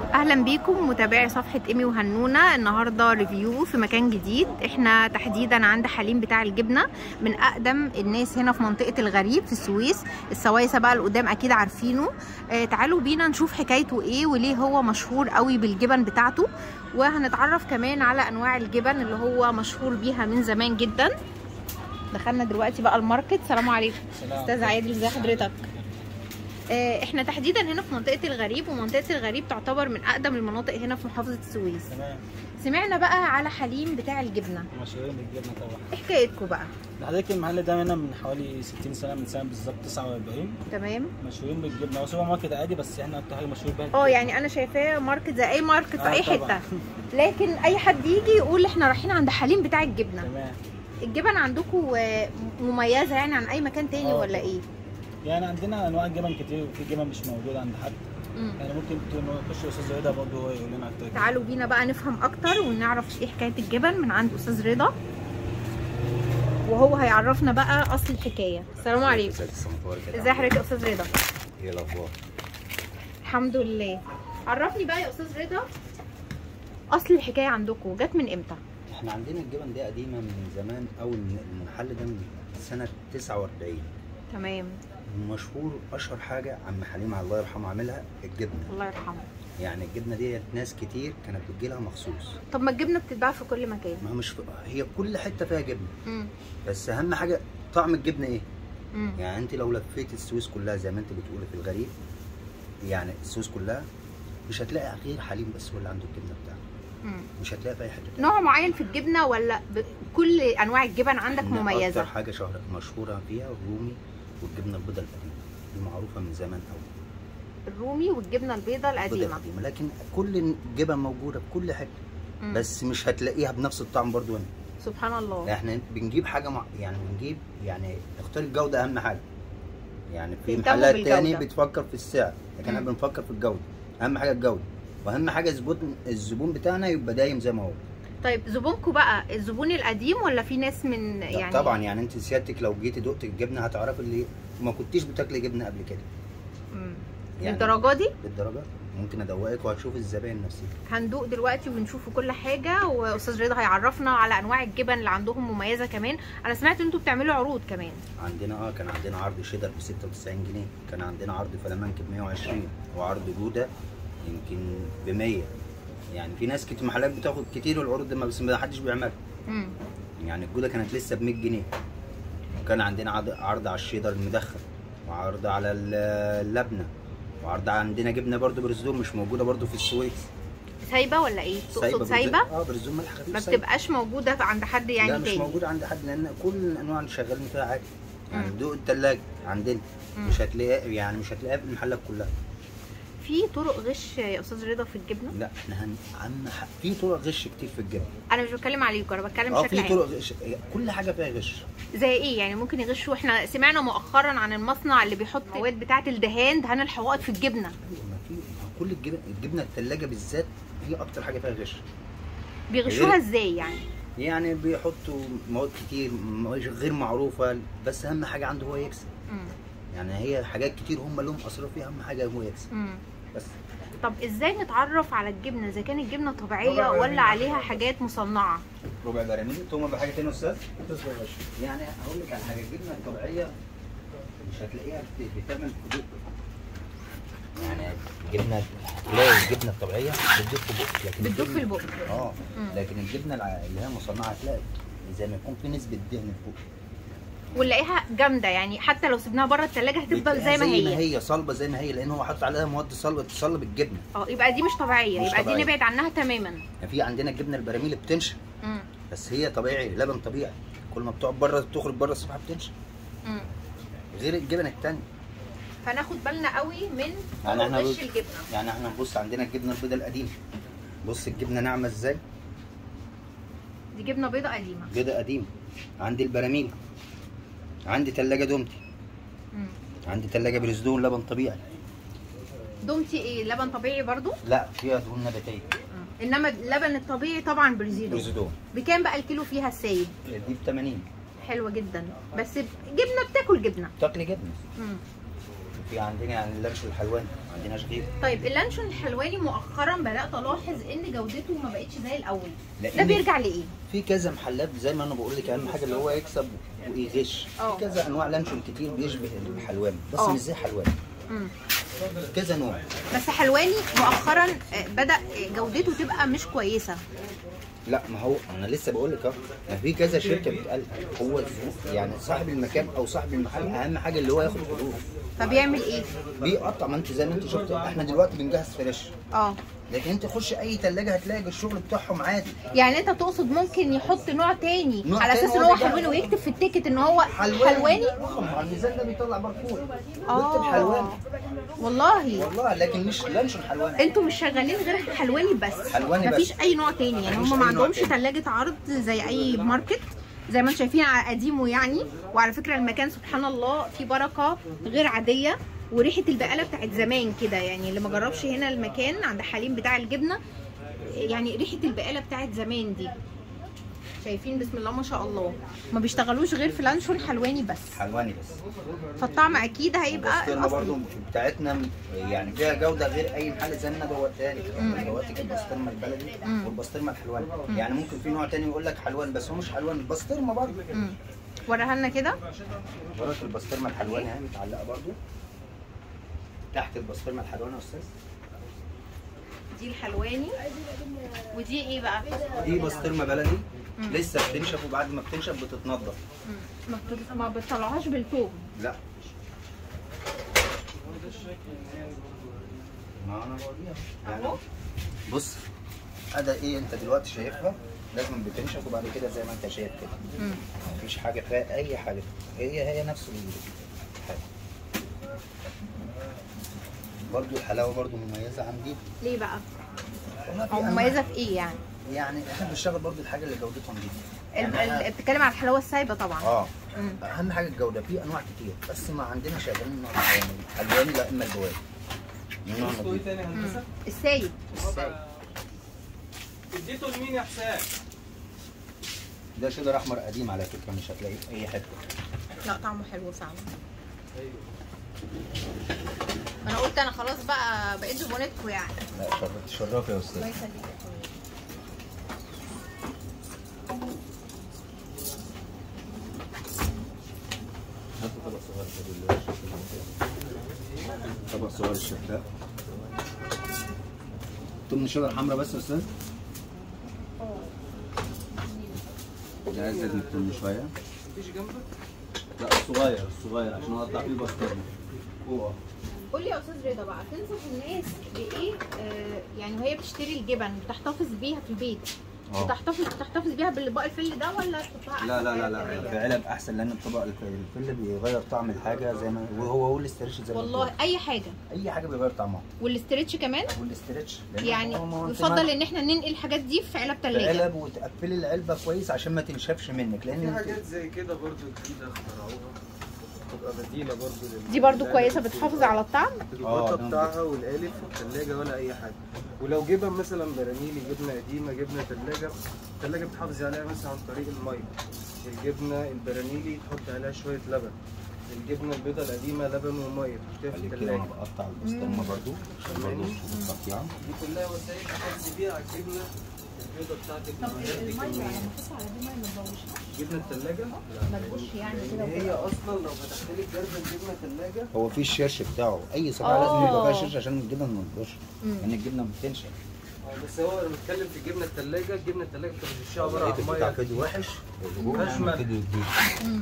اهلا بيكم متابعي صفحه ايمي وهنونه النهارده ريفيو في مكان جديد احنا تحديدا عند حليم بتاع الجبنه من اقدم الناس هنا في منطقه الغريب في السويس السوايسه بقى القدام اكيد عارفينه آه تعالوا بينا نشوف حكايته ايه وليه هو مشهور قوي بالجبن بتاعته وهنتعرف كمان على انواع الجبن اللي هو مشهور بيها من زمان جدا دخلنا دلوقتي بقى الماركت سلام عليكم استاذ عادل ازي حضرتك آه، احنا تحديدا هنا في منطقه الغريب ومنطقه الغريب تعتبر من اقدم المناطق هنا في محافظه السويس تمام سمعنا بقى على حليم بتاع الجبنه مشهورين بالجبنه طبعا ايه حكايتكم بقى حضرتك المحل ده هنا من حوالي 60 سنه من سنه بالظبط 49 تمام مشهورين بالجبنه هو سوبر ماركت عادي بس احنا اكتر حاجه مشهور بيها اه يعني انا شايفاه ماركت زي اي ماركت في آه، اي طبعاً. حته لكن اي حد يجي يقول احنا رايحين عند حليم بتاع الجبنه تمام الجبن عندكم آه، مميزه يعني عن اي مكان تاني آه. ولا ايه يعني عندنا انواع جبن كتير وفي جبن مش موجوده عند حد مم. يعني ممكن نخش استاذ رضا برضه هو يقول لنا اكتر تعالوا بينا بقى نفهم اكتر ونعرف ايه حكايه الجبن من عند استاذ رضا وهو هيعرفنا بقى اصل الحكايه السلام عليكم ازيك السمطوار كده ازي حضرتك يا استاذ رضا ايه الاخبار الحمد لله عرفني بقى يا استاذ رضا اصل الحكايه عندكم جت من امتى احنا عندنا الجبن دي قديمه من زمان او المحل ده من سنه 49 تمام مشهور اشهر حاجه عم حليم الله يرحمه عاملها الجبنه الله يرحمه يعني الجبنه دي ناس كتير كانت بتجي لها مخصوص طب ما الجبنه بتتباع في كل مكان ما هو مش هي كل حته فيها جبنه امم بس اهم حاجه طعم الجبنه ايه امم يعني انت لو لفيت السويس كلها زي ما انت بتقولي في الغريب يعني السويس كلها مش هتلاقي غير حليم بس هو اللي عنده الجبنه بتاعته امم مش هتلاقي في اي حته تانية. نوع معين في الجبنه ولا ب... كل انواع الجبن عندك إن مميزه اكتر حاجه شهر مشهوره فيها الرومي والجبنه البيضاء القديمه دي معروفه من زمان قوي الرومي والجبنه البيضاء القديمه القديمه لكن كل الجبن موجوده في كل حته مم. بس مش هتلاقيها بنفس الطعم برضو هنا سبحان الله احنا بنجيب حاجه مع... يعني بنجيب يعني اختار الجوده اهم حاجه يعني في بيهتموا محلات بالجودة. تاني بتفكر في السعر لكن احنا مم. بنفكر في الجوده اهم حاجه الجوده واهم حاجه الزبون الزبون بتاعنا يبقى دايم زي ما هو طيب زبونكم بقى الزبون القديم ولا في ناس من لا يعني طبعا يعني انت سيادتك لو جيتي دقت الجبنه هتعرفي اللي ما كنتيش بتاكلي جبنه قبل كده مم. يعني للدرجه دي للدرجه ممكن ادوقك وهتشوف الزباين نفسها هندوق دلوقتي ونشوف كل حاجه واستاذ رضا هيعرفنا على انواع الجبن اللي عندهم مميزه كمان انا سمعت ان انتوا بتعملوا عروض كمان عندنا اه كان عندنا عرض شيدر ب 96 جنيه كان عندنا عرض فلامنك ب 120 وعرض جوده يمكن ب 100 يعني في ناس كتير محلات بتاخد كتير العروض دي ما بس ما حدش بيعملها امم يعني الجوده كانت لسه ب 100 جنيه وكان عندنا عرض, عرض على الشيدر المدخن وعرض على ال- اللبنه وعرض عندنا جبنه برضو برزدوم مش موجوده برضو في السويس سايبه ولا ايه تقصد برز- سايبه اه برزدوم ملح خفيف ما سايبة. بتبقاش موجوده عند حد يعني لا مش تاني موجود عند حد لان كل الانواع اللي شغالين فيها عادي يعني مم. دوق التلاجة عندنا مم. مش هتلاقيها يعني مش هتلاقيها في المحلات كلها في طرق غش يا استاذ رضا في الجبنه لا احنا هن... عم ح... في طرق غش كتير في الجبن انا مش بتكلم عليكم انا بتكلم اه بشكل في عام طرق غش كل حاجه فيها غش زي ايه يعني ممكن يغشوا احنا سمعنا مؤخرا عن المصنع اللي بيحط مواد بتاعه الدهان دهان الحوائط في الجبنه أيوة، ما في ما كل الجبن الجبنه التلاجة بالذات هي اكتر حاجه فيها غش بيغشوها غير- ازاي يعني يعني بيحطوا مواد كتير مواد غير معروفه بس اهم حاجه عنده هو يكسب مم. يعني هي حاجات كتير هم لهم اسرار فيها اهم حاجه هو يكسب مم. بس طب ازاي نتعرف على الجبنه اذا كانت الجبنه طبيعيه ولا عليها حاجات مصنعه ربع براميل تومه بحاجه تاني يا استاذ يعني هقول لك على حاجه الجبنه الطبيعيه مش هتلاقيها بت- بتعمل حدود يعني الجبنه هتلاقي الجبنه الطبيعيه بتدوب في بقك لكن بتدوب في الجبنة- البق اه مم. لكن الجبنه الع- اللي هي مصنعه هتلاقي زي ما يكون في نسبه دهن في بقك ونلاقيها جامده يعني حتى لو سيبناها بره التلاجة هتفضل بتلاقيها زي ما هي هي صلبه زي ما هي لان هو حاطط عليها مواد صلبه تصلب الجبنه اه يبقى دي مش طبيعيه مش يبقى دي طبيعية. نبعد عنها تماما يعني في عندنا الجبنه البراميل بتنشف مم. بس هي طبيعي لبن طبيعي كل ما بتقعد بره تخرج بره الصبح بتنشف مم. غير الجبن التانية فناخد بالنا قوي من يعني احنا غش بص- الجبنه يعني احنا نبص عندنا الجبنه البيضاء القديمه بص الجبنه ناعمه ازاي دي جبنه بيضه قديمه بيضاء قديمه عندي البراميل عندي تلاجة دومتي مم. عندي تلاجة برزدون لبن طبيعي دومتي ايه لبن طبيعي برضو لا فيها دهون نباتيه مم. انما اللبن الطبيعي طبعا برزيدو برزدون بكام بقى الكيلو فيها السايب دي ب 80 حلوه جدا بس جبنه بتاكل جبنه تاكلي جبنه مم. في عندنا يعني اللانشون الحلواني ما عندناش غيره طيب اللانشون الحلواني مؤخرا بدات الاحظ ان جودته ما بقتش زي الاول ده لأن بيرجع لايه في كذا محلات زي ما انا بقول لك اهم حاجه اللي هو يكسب ويغش اه. في كذا انواع لانشون كتير بيشبه الحلواني بس اه. مش زي حلواني مم. كذا نوع بس حلواني مؤخرا آه، بدا آه، جودته تبقى مش كويسه لا ما هو انا لسه بقول لك اهو ما في كذا شركه بتقال هو الظروف يعني صاحب المكان او صاحب المحل اهم حاجه اللي هو ياخد فلوس فبيعمل ايه بيقطع ما انت زي ما انت شفت احنا دلوقتي بنجهز فريش اه لكن انت خش اي ثلاجه هتلاقي الشغل بتاعهم عادي يعني انت تقصد ممكن يحط نوع تاني نوع على تاني اساس ان هو هو بيجهز. حلواني ويكتب في التيكت ان هو حلواني حلواني آه، ما هو الميزان ده بيطلع باركود اه بيكتب حلواني والله والله لكن مش لانشون حلواني انتوا مش شغالين غير حلواني بس حلواني بس. مفيش اي نوع تاني يعني مفيش هم ما أي نوع عندهمش تاني. ثلاجه عرض زي اي ماركت زي ما انتم شايفين على قديمه يعني وعلى فكره المكان سبحان الله فيه بركه غير عاديه وريحه البقاله بتاعت زمان كده يعني اللي ما جربش هنا المكان عند حليم بتاع الجبنه يعني ريحه البقاله بتاعت زمان دي شايفين بسم الله ما شاء الله ما بيشتغلوش غير في لانشون حلواني بس حلواني بس فالطعم اكيد هيبقى البسطرمه برضو الاصلي بتاعتنا يعني فيها جوده غير اي محل زي ما انا دوقتها لك انا دوقتك البسطرمه البلدي مم. والبسطرمه الحلواني يعني ممكن في نوع تاني يقول لك حلواني بس هو مش حلواني البسطرمه برضو مم. وريها لنا كده وراك البسطرمه الحلواني اهي متعلقه برضو تحت البسطرمه الحلواني يا استاذ دي الحلواني ودي ايه بقى دي بسطرمه بلدي مم. لسه بتنشف وبعد ما بتنشف بتتنضف مم. ما بت- ما بتطلعوهاش بالثوم لا ما انا بوريها يعني اهو بص ادى ايه انت دلوقتي شايفها لازم بتنشف وبعد كده زي ما انت شايف كده مم. مفيش حاجه فيها اي حاجه هي هي نفس الحاجه برضو الحلاوه برضو مميزه عندي ليه بقى والله في او أنواع- مميزه في ايه يعني يعني احنا بنشتغل برضو الحاجه اللي جودتها نضيفه ال- يعني ال- بتتكلم على الحلاوه السايبه طبعا اه مم. اهم حاجه الجوده في انواع كتير بس ما عندنا شغالين نوع معين الالواني لا اما البواب نوع اسمه ايه نضيف تاني يا مم. هندسه؟ السايب السايب. اديته لمين يا حسام؟ ده شجر احمر قديم على فكره مش هتلاقيه في اي حته لا طعمه حلو فعلا انا قلت انا خلاص بقى بقيت زبونتكم يعني لا شرف تشرفي يا استاذ الله يخليك هات طبق صغير كده اللي هو طبق صغير الشفاف تمن شجر حمراء بس يا استاذ ده عايز لازم تمن شويه مفيش جنبك؟ لا الصغير الصغير عشان اقطع فيه بسطرمه هو قول لي يا استاذ رضا بقى تنصح الناس بايه آه يعني وهي بتشتري الجبن بتحتفظ بيها في البيت اه. بتحتفظ تحتفظ بيها بالباقي الفل ده ولا تحطها لا لا لا أحسن لا حاجة في في علب احسن لان الطبق الف- الفل بيغير طعم الحاجه زي ما وهو هو الاسترتش زي ما والله قلت اي حاجه لك. اي حاجه بيغير طعمها والاسترتش كمان والاسترتش لأن يعني هو- ما هو أنت يفضل ما- ان احنا ننقل الحاجات دي في علب في ثلاجه علب وتقفلي العلبه كويس عشان ما تنشفش منك لان في انت- حاجات زي كده برضو جديده اخترعوها تبقى بديله برضو لل- دي برضو للقالب كويسه في بتحافظ البقى. على الطعم اه، الغطا ده بتاعها والقالب في الثلاجه ولا اي حاجه ولو جبن مثلا براميلي جبنه قديمه جبنه ثلاجه الثلاجه بتحافظي عليها مثلا عن طريق الميه الجبنه البراميلي تحط عليها شويه لبن الجبنه البيضاء القديمه لبن وميه تحطيها في خليك كده الثلاجه وانا بقطع البسطرمه برضو عشان برضو التقطيع دي كلها وسائل تحافظي بيها على الجبنه البيضاء بتاعتك جبنه الثلاجه ما تبوش يعني كده لان هي اصلا لو فتحت لك جرد الجبنه ثلاجه هو في الشرش بتاعه اي صباع اه. لازم يبقى فيها شرش عشان الجبنه ما تنضفش مم. لان الجبنه بتنشف بس هو انا بتكلم في الجبنه الثلاجه الجبنه الثلاجه بتبقى الشيء عباره عن لقيت بتاع ميه فيديو وحش أشمل. فيديو جديد مم.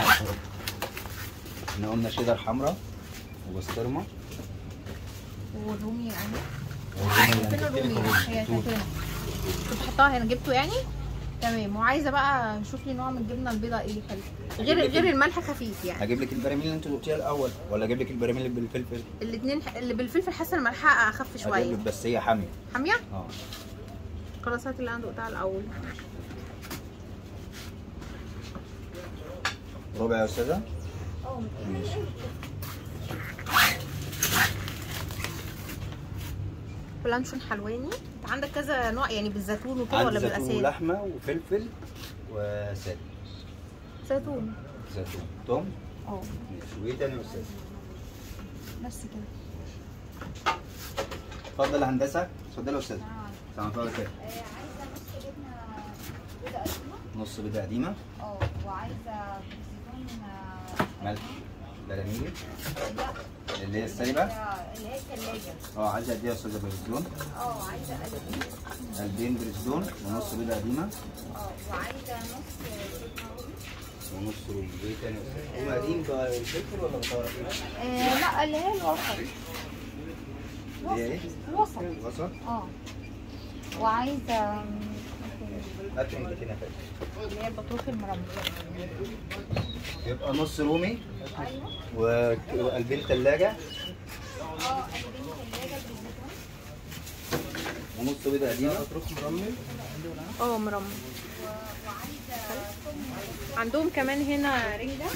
احنا قلنا شيدر حمراء وبسطرمه والرومي يعني والرومي فين اللي الرومي هنجيب هي لكم كانت هنا كنت حطاها هنا جبته يعني تمام وعايزه بقى اشوف لي نوع من الجبنه البيضاء ايه حلو غير هجيب لك غير ال- الملح خفيف يعني هجيب لك البراميل اللي انت دقتيها الاول ولا اجيب لك البراميل اللي بالفلفل الاثنين اللي بالفلفل حاسه الملحه اخف هجيب شويه لك بس هي حاميه حاميه اه خلاص هات اللي انا دقتها الاول ربع يا استاذه اه ماشي بلانشون حلواني انت عندك كذا نوع يعني بالزيتون وكده عندي ولا زيتون بالاساس ولحمه وفلفل وسادة زيتون زيتون توم اه ماشي وايه تاني يا استاذ بس كده اتفضل يا هندسه اتفضل يا استاذ سلام عليكم خير عايزه نص جبنه بيضه قديمه نص بيضه قديمه اه وعايزه زيتون ملح براميلي لا اللي هي السايبه اللي هي الثلاجه اه عايزه قد ايه يا استاذه بريزدون اه عايزه قلبين قلبين بريزدون ونص بيضه قديمه اه وعايزه نص جبنه رومي ونص رومي ايه تاني يا استاذ رومي قديم ده الفلفل ولا بطارخ آه لا اللي هي الوسط اللي هي ايه الوسط وسط اه وعايزه هات من هنا فاتح اللي هي البطروخ المرمى يبقى نص رومي ايوه و- وقلبين ثلاجه اه قلبين ثلاجه بالزيتون ونص بيضه قديمه تروح مرمل اه مرمى وعايزه ثوم عندهم كمان هنا رنجة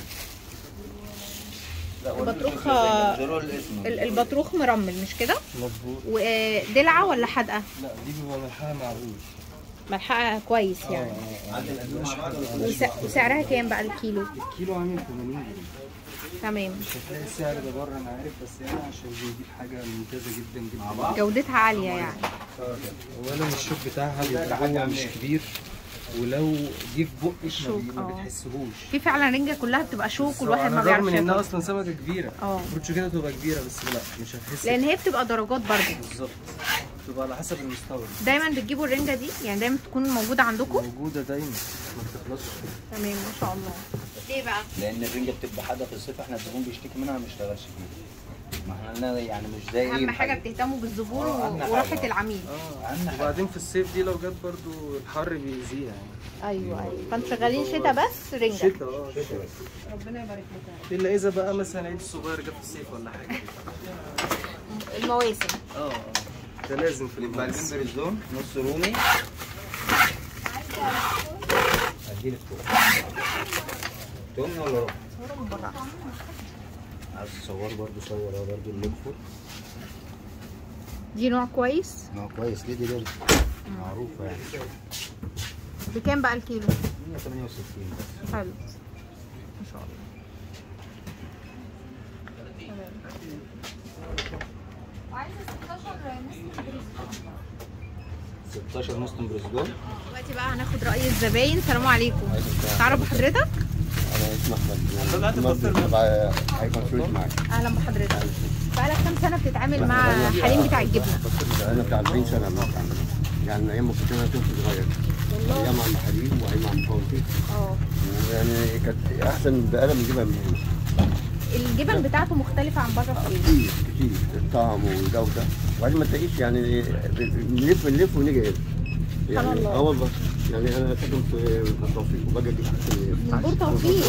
لا هو البطروخ- مش الاسم، زرار الاسم ال- البطروخ مرمل مش كده مظبوط ودلعة ولا حدقة لا دي بيبقى ملحها معروف ملحقة كويس يعني عندي القلبين مع بعض ولا وس- وسعرها كام بقى الكيلو الكيلو عامل 80 جنيه تمام مش هتلاقي السعر ده بره انا عارف بس هنا عشان بنجيب حاجه ممتازه جدا جدا مع بعض جودتها عالية يعني اولا الشوك بتاعها بيبقى جوه مش كبير ولو جه في بقك ما, شوك، بي- ما اه. بتحسهوش في فعلا رنجة كلها بتبقى شوك والواحد ما على الرغم بيعرفش من انها ياكل اصلا سمكه كبيره اه. المفروض كده تبقى كبيره بس لا مش هتحس لان هي بتبقى درجات برضه بالظبط تبقى على حسب المستورد دايما بتجيبوا الرنجة دي يعني دايما تكون موجودة عندكم موجوده دايما ما بتخلصش تمام ما شاء الله ليه بقى لان الرنجه بتبقى حاده في الصيف احنا الزبون بيشتكي منها ما بيشتغلش فيها ما احنا يعني مش زي اهم حاجة بتهتموا بالزبون اه، اهم حاجة. وراحة العميل اه أهم حاجة. وبعدين في الصيف دي لو جت برضو الحر بيأذيها يعني ايوه ايوه فانتوا شغالين شتا بس رنجة شتا اه شتا بس ربنا يبارك لكم الا اذا بقى مثلا عيد الصغير جه في الصيف ولا حاجه المواسم اه اه ده لازم في يبقى المواسم البن بريزون نص رومي هديلك توم توم ولا ربع؟ صورة من بره عايز تصور برضه صور اهو برضه اللوكفور دي نوع كويس ما هو كويس ليه دي برضه معروفه يعني بكام بقى الكيلو 168 بس حلو ما شاء الله وعايزه 16 نص بريزون 16 نص بريزون دلوقتي بقى هناخد رأي الزباين السلام عليكم تعرف بحضرتك انا اسمي احمد احمد تبع هاي كونسولت معاك اهلا بحضرتك بقالك كام سنة بتتعامل مع حليم بتاع الجبنة انا بتاع 40 سنه ما بتعمل يعني من ايام ما كنت انا طفل صغير ايام عم حليم وايام عم فوزي اه يعني كانت احسن بقاله بنجيبها من هنا الجبن بتاعته مختلفة عن بره في ايه؟ كتير كتير الطعم والجوده وبعدين ما تلاقيش يعني بنلف نلف ونيجي هنا سبحان يعني الله. اه والله يعني انا ساكن في التوفيق وباجي اجيب حاجه من بور توفيق.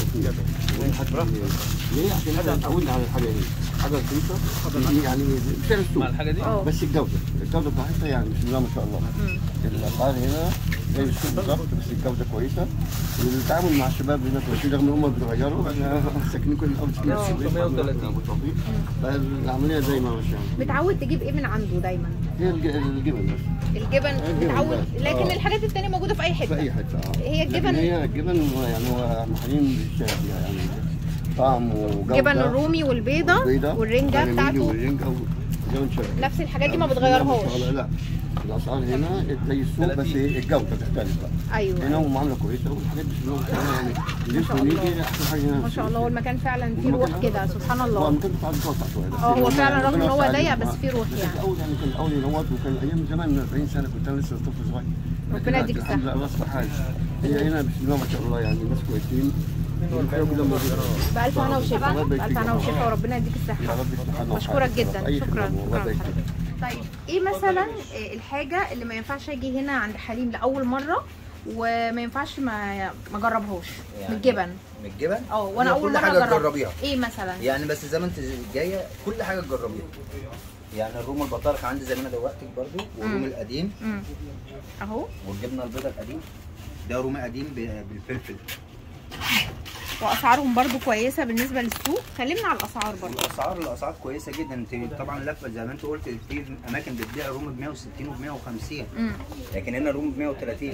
ليه عشان احنا اتعودنا على الحاجه دي حاجه رخيصه يعني سعر السوق الحاجه دي اه بس الجوده الجوده بتاعتها يعني بسم الله ما شاء الله الاسعار هنا زي السوق بالظبط بس الجوده كويسه والتعامل مع الشباب هنا كويسين رغم ان هم بيتغيروا احنا ساكنين كل الاول ساكنين في السويس 630. ابو توفيق فالعمليه زي ما ماشيه متعود تجيب ايه من عنده دايما؟ هي الج- الجبن بس الجبن الجبن متعود بس. لكن آه. الحاجات التانية موجودة في اي في حتة اي حته اه هي لكن الجبن هي الجبن هو يعني هو محلين بالشارع يعني طعم وجوده الجبن الرومي والبيضة بيضة والرنجة براميلي بتاعته والرنجة وجبن شرقي نفس الحاجات دي ما بسم الله بتغيرهاش شاء الله، لا الاسعار هنا زي السوق بس الجوده تختلف بقى هنا ايوه هم معامله كويسه والحاجات دي بسم الله ما شاء الله يعني نلف ونيجي احسن حاجه هنا ما شاء الله هو المكان فعلا فيه روح كده سبحان هو الله المكان بتاع متوسع شويه بس اه، هو ربنا- فعلا رغم ربنا ان هو وسع ضيق عليهم. بس فيه روح بس يعني. الاول يعني كان الاول ينوط وكان ايام زمان من 40 سنه كنت انا لسه طفل صغير ربنا لكن يديك الحمد لله الله يصلح حالي هي هنا بسم الله ما شاء الله يعني ناس كويسين والخير كله موجود بألف هنا وشفا الله يبارك بألف فيك. هنا وشفا وربنا يديك يا الصحة رب يفتح لنا بشكرك وحياتك. جدا أي شكرا خدمة، الله شكرا يبارك فيك. لحضرتك. طيب ايه مثلا آه، الحاجة اللي ما ينفعش اجي هنا عند حليم لأول مرة وما ينفعش ما ما اجربهاش من يعني الجبن من الجبن اه وانا هي اول كل مرة حاجه اجربها تجربيها ايه مثلا يعني بس زي ما انت جايه كل حاجه تجربيها يعني الروم البطارخ عندي زي ما انا دوقتك برضو والروم مم. القديم امم اهو والجبنه البيضاء القديم ده رومي قديم ب- بالفلفل واسعارهم برضو كويسة بالنسبة للسوق كلمنا على الاسعار برضو الاسعار الاسعار كويسه جدا انت طبعا لفه زي ما انت قلت في اماكن بتبيع روم ب 160 وب 150 امم لكن هنا روم ب 130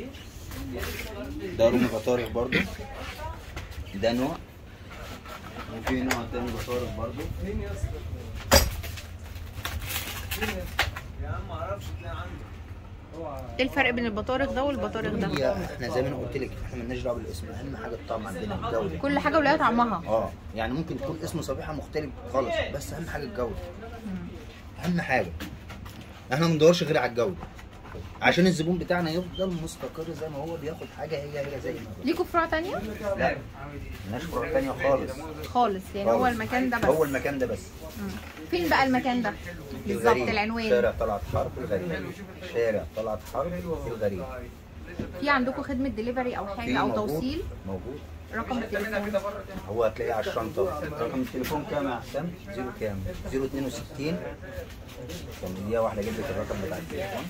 ده روم بطارخ برضو ده نوع وفي نوع تاني بطارق برضو فين يا اسطى؟ فين يا اسطى؟ يا عم معرفش تلاقي عندك اوعى ايه الفرق بين البطارق ده والبطارق ده هي احنا زي ما انا قلت لك احنا مالناش دعوه بالاسم اهم حاجه الطعم عندنا الجوده كل حاجه ولها طعمها اه يعني ممكن تكون اسم صبيحه مختلف خالص بس اهم حاجه الجوده اهم حاجه احنا ما بندورش غير على الجوده عشان الزبون بتاعنا يفضل مستقر زي ما هو بياخد حاجه هي هي زي ما هو ليكوا فروع تانية لا مالناش فروع تانية خالص خالص يعني هو خالص. المكان ده بس هو المكان ده بس مم. فين بقى المكان ده بالظبط الغريب. العنوان شارع طلعت حرب الغريب شارع طلعت حرب الغريب في عندكم خدمه دليفري او في حاجه او موجود- توصيل موجود رقم التليفون هو هتلاقيه على الشنطه رقم التليفون كام يا حسام؟ زيرو كام؟ 062 كان دقيقة واحدة اجيب لك الرقم بتاع التليفون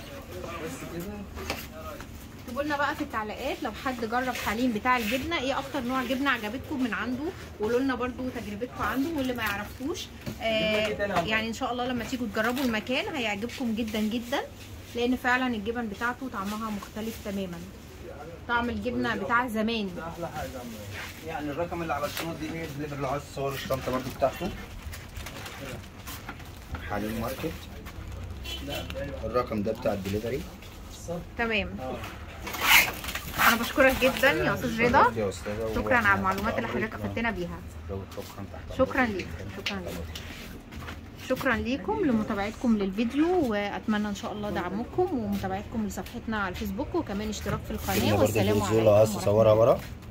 اكتبوا لنا بقى في التعليقات لو حد جرب حليم بتاع الجبنه ايه اكتر نوع جبنه عجبتكم من عنده وقولوا لنا برده تجربتكم عنده واللي ما يعرفوش آه يعني ان شاء الله لما تيجوا تجربوا المكان هيعجبكم جدا جدا لان فعلا الجبن بتاعته طعمها مختلف تماما طعم الجبنه بتاع زمان احلى حاجه يا عم يعني الرقم اللي على الشنط دي ايه اللي لو عايز تصور الشنطة برضو بتاعته حليم ماركت الرقم ده بتاع الدليفري تمام انا بشكرك جدا يا استاذ رضا يا استاذة شكرا على المعلومات اللي حضرتك افدتنا بيها شكرا تحت شكرا ليك شكرا ليك شكرا ليكم لمتابعتكم للفيديو واتمنى ان شاء الله دعمكم ومتابعتكم لصفحتنا على الفيسبوك وكمان اشتراك في القناه برضه والسلام الفيزيولا عايز عليكم ورحمه تصورها ورا